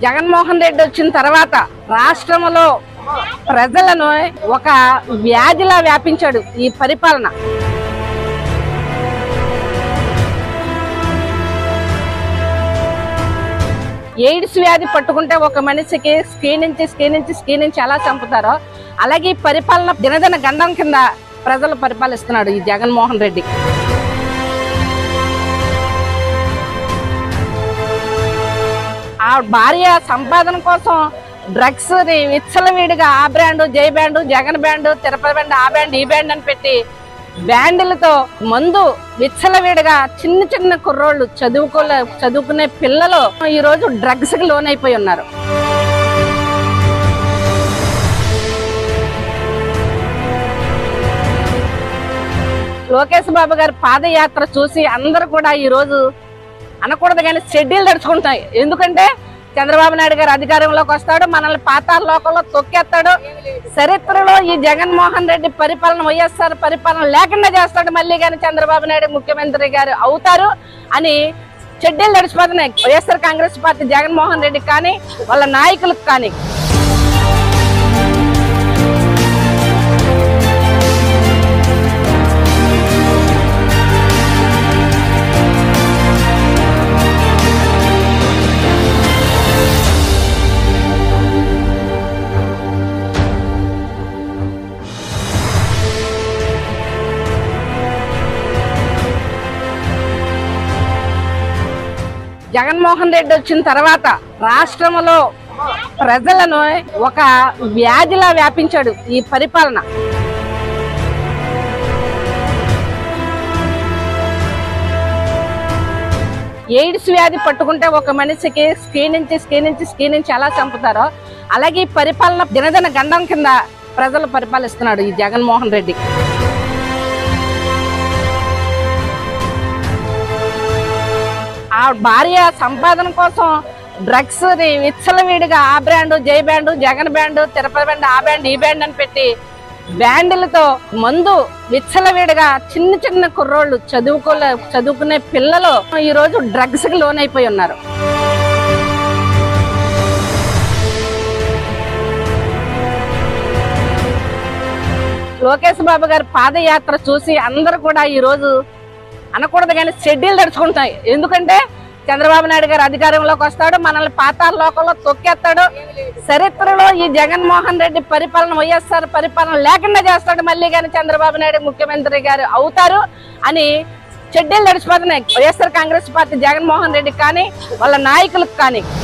జగన్మోహన్ రెడ్డి వచ్చిన తర్వాత రాష్ట్రంలో ప్రజలను ఒక వ్యాధిలా వ్యాపించాడు ఈ పరిపాలన ఎయిడ్స్ వ్యాధి పట్టుకుంటే ఒక మనిషికి స్క్రీన్ నుంచి స్క్రీన్ నుంచి స్క్రీన్ నుంచి ఎలా చంపుతారో అలాగే ఈ పరిపాలన దినదిన గండం కింద ప్రజలు పరిపాలిస్తున్నాడు ఈ జగన్మోహన్ రెడ్డి ఆ భార్య సంపాదన కోసం డ్రగ్స్ విచ్చలవిడిగా ఆ brand Jai band Jagan band Tirupati band ఆ బ్యాండ్ ఈ బ్యాండ్ అని పెట్టి బ్యాండ్లతో మందు విచ్చలవిడిగా చిన్న చిన్న కుర్రోళ్ళు చదువుకోలే చదువుకునే పిల్లలు ఈ రోజు డ్రగ్స్ కి లోనైపోయి ఉన్నారు లోకేష్ బాబు గారి పాదయాత్ర చూసి అందరూ కూడా ఈ రోజు అనకూడదు కానీ షెడ్యూల్ తడుచుకుంటాయి ఎందుకంటే చంద్రబాబు నాయుడు గారు అధికారంలోకి వస్తాడు మనల్ని పాతాల లోకంలో తొక్కేస్తాడు చరిత్రలో ఈ జగన్మోహన్ రెడ్డి పరిపాలన వైఎస్ఆర్ పరిపాలన లేకుండా చేస్తాడు మళ్ళీ కానీ చంద్రబాబు నాయుడు ముఖ్యమంత్రి గారు అవుతారు అని షెడ్యూల్ తడిచిపోతున్నాయి వైఎస్ఆర్ కాంగ్రెస్ పార్టీ జగన్మోహన్ రెడ్డి కానీ వాళ్ళ నాయకులకు కానీ జగన్మోహన్ రెడ్డి వచ్చిన తర్వాత రాష్ట్రంలో ప్రజలను ఒక వ్యాధిలా వ్యాపించాడు ఈ పరిపాలన ఎయిడ్స్ వ్యాధి పట్టుకుంటే ఒక మనిషికి స్క్రీన్ నుంచి స్క్రీన్ నుంచి స్క్రీన్ నుంచి ఎలా చంపుతారో అలాగే ఈ పరిపాలన దినదిన గండం కింద ప్రజలు పరిపాలిస్తున్నాడు ఈ జగన్మోహన్ రెడ్డి ఆ భార్య సంపాదన కోసం డ్రగ్స్ విచ్చలవిడిగా ఆ brand Jai band Jagan band Tirupati band ఆ బ్యాండ్ ఈ బ్యాండ్ అని పెట్టి బ్యాండ్లతో మందు విచ్చలవిడిగా చిన్న చిన్న కుర్రోళ్ళు చదువుకోలే చదువుకునే పిల్లలు ఈ రోజు డ్రగ్స్ కి లోనైపోయి ఉన్నారు లోకేష్ బాబు గారి పాదయాత్ర చూసి అందరూ కూడా ఈ రోజు అనకూడదు కానీ షెడ్యూల్ తడుచుకుంటాయి ఎందుకంటే చంద్రబాబు నాయుడు గారు అధికారంలోకి వస్తాడు మనల్ని పాతాల లోకంలో తొక్కేస్తాడు చరిత్రలో ఈ జగన్మోహన్ రెడ్డి పరిపాలన వైఎస్ఆర్ పరిపాలన లేకుండా చేస్తాడు మళ్ళీ కానీ చంద్రబాబు నాయుడు ముఖ్యమంత్రి గారు అవుతారు అని షెడ్యూల్ తడిచిపోతున్నాయి వైఎస్ఆర్ కాంగ్రెస్ పార్టీ జగన్మోహన్ రెడ్డి కానీ వాళ్ళ నాయకులకు కానీ